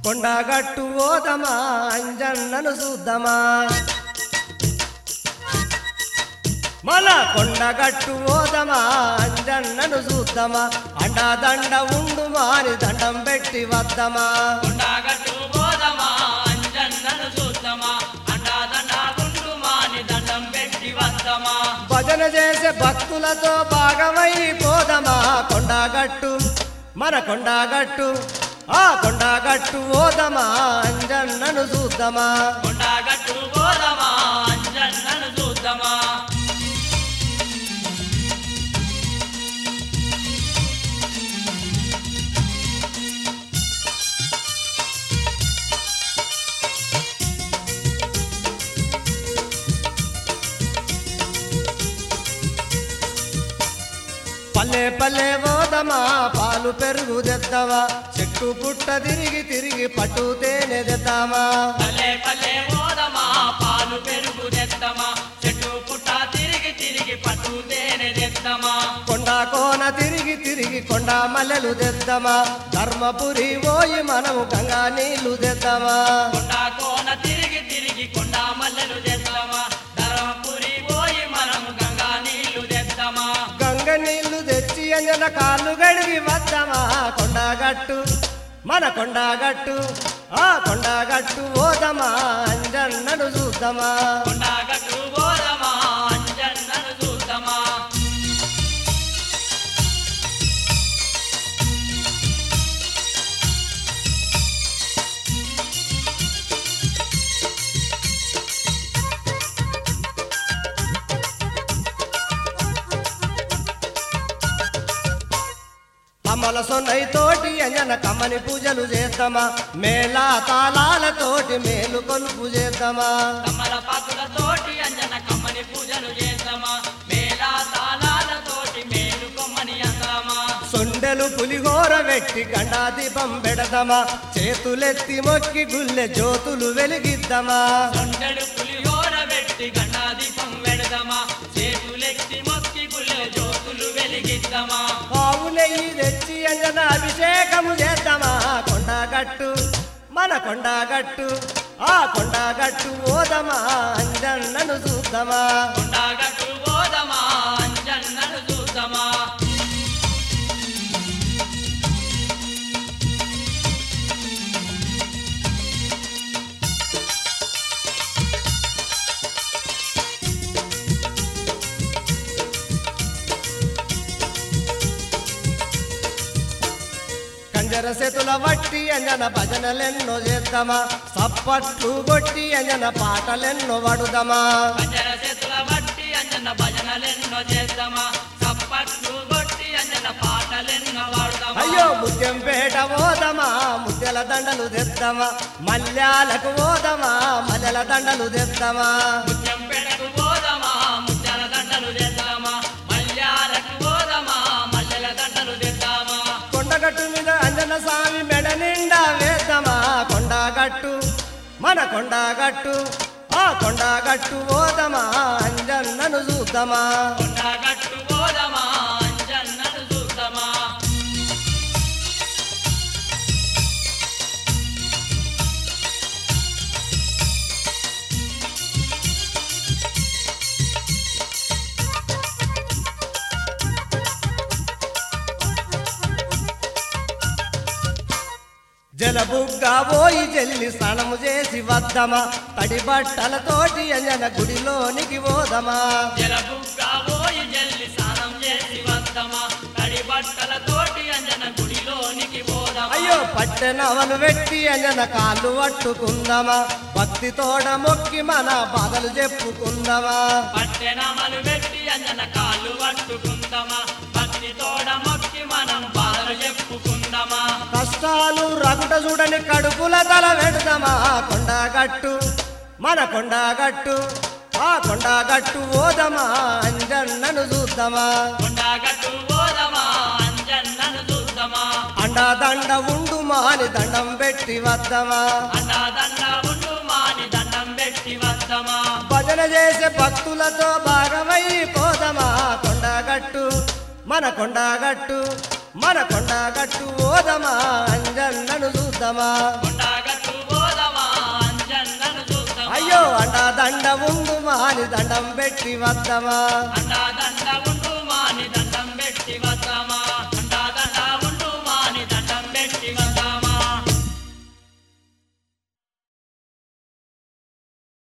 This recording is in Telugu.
కొండగట్టు ఓదమా అంజన్నను చూద్దామా మన కొండగట్టు ఓదమా అంజన్నను చూద్దామా అండాదండ ఉండు మాని దండం పెట్టి వద్దమా కొండగట్టు పోదమా అంజన్నను చూద్దామా అండాదండ గుండు మాని దండం పెట్టి వద్దమా భజన చేసే భక్తులతో భాగమై పోదమా కొండగట్టు మన కొండగట్టు ఆ కొండగట్టు ఓదమా అంజన్నను చూద్దామా కొండగట్టు పోదమా అంజన్నను చూద్దామా పల్లె పల్లె ఓదమా పాలు పెరుగు తెద్దామా చెట్టు పుట్ట తిరిగి తిరిగి పట్టు తేనె తెద్దామా పల్లె పల్లె పోదమా పాలు పెరుగు తెద్దమా చెట్టు పుట్ట తిరిగి తిరిగి పట్టు తేనె తెద్దమా కొండ కోన తిరిగి తిరిగి కొండ మల్లెలు తెద్దామా ధర్మపురి పోయి మనము గంగా నీళ్లు తెద్దామా కొండ కోన తిరిగి తిరిగి కొండ మల్లెలు తెద్దమా ధర్మపురి పోయి మనం గంగా నీళ్లు తెద్దమా గంగ నీళ్లు తెచ్చి అంజన కాళ్ళు గడిగి వద్దామా కొండగట్టు మన కొండగట్టు ఆ కొండగట్టు ఓదమా అంజన్నను చూద్దామా కొండగట్టు పోదమా అంజన్నను చూద్దామా అమల సొన్నై తోటి అంజన కమ్మని పూజలు చేద్దామా మేళా తాళాలతోటి మేలు కొలుపు చేద్దామా కమ్మల పాకులతోటి అంజన కమ్మని పూజలు చేద్దామా మేళా తాళాలతోటి మేలు కొమ్మని అందామా సొండెలు పులిహోర వెట్టి గండా దీపం పెడదామా చేతులెత్తి మొక్కి గుల్లె జ్యోతులు వెలిగిద్దామా సొండెడు పులిహోర పెట్టి గండా దీపం వెడదామా చేతులెత్తి మొక్కి గుళ్ళె జ్యోతులు వెలిగిద్దామా ఆవు నెయ్యి తెచ్చి అంజన అభిషేకము చేద్దామా కొండగట్టు మన కొండగట్టు ఆ కొండగట్టు ఓదమా అంజన్నను చూద్దామా కొండగట్టు పోదమా అంజన్నను చూద్దామా కంజర చేతుల వట్టి అంజన భజనలెన్నో చేద్దామా సప్పట్లు కొట్టి అంజన పాటలెన్నో పడుదామా పంజర చేతుల బట్టి అంజన భజనలెన్నో చేద్దామా చప్పట్లు కొట్టి అంజన పాటలెన్నో వాడదామా అయ్యో ముత్యంపేట ఓదమా ముత్యాల దండలు తెద్దామా మల్యాలకు ఓదమా మల్లెల దండలు తెద్దామా ముత్యం పెడకు పోదమా ముత్యాల దండలు తెద్దామా మల్యాలకు పోదమా మల్లెల దండలు తెద్దామా కొండగట్టు మీద అంజన స్వామి మెడ నిండా వేద్దామా కొండగట్టు మన కొండగట్టు ఆ కొండగట్టు ఓదమా అంజన్నను చూద్దామా కొండగట్టు పోదమా అంజన్నను చూద్దామా జలబుగ్గ పోయి జల్లి స్నానము చేసి వద్దమా తడి బట్టలతోటి అంజన గుడిలోనికి పోదమా జలబుగ్గ పోయి జల్లి స్నానం చేసి వద్దమా తడి బట్టలతోటి అంజన గుడిలోనికి పోదమా అయ్యో పట్టెనవలు పెట్టి అంజన కాళ్ళు పట్టుకుందామా భక్తి తోడ మొక్కి మన బాధలు చెప్పుకుందామా పట్టెనమలు పెట్టి అంజన కాళ్ళు పట్టుకుందామా భక్తి తోడ మొక్కి మనం బాధలు చెప్పుకుందామా కష్టాలు రగుట చూడని కడుపుల తల పెడదామా కొండగట్టు మన కొండగట్టు ఆ కొండగట్టు ఓదమా అంజన్నను చూద్దామా కొండగట్టు పోదమా అంజన్నను చూద్దామా అండాదండ ఉండు మాని దండం పెట్టి వద్దమా అన్నదండ ఉండు మాని దండం పెట్టి వద్దమా భజన చేసే భక్తులతో భాగమై పోదమా కొండగట్టు మన కొండగట్టు మన కొండగట్టు ఓదమా అంజన్నను చూద్దామా కొండగట్టు పోదమా అంజన్నను చూద్దామా అయ్యో అండ దండ ఉందు మాని దండం పెట్టి వద్దమా అండా దండ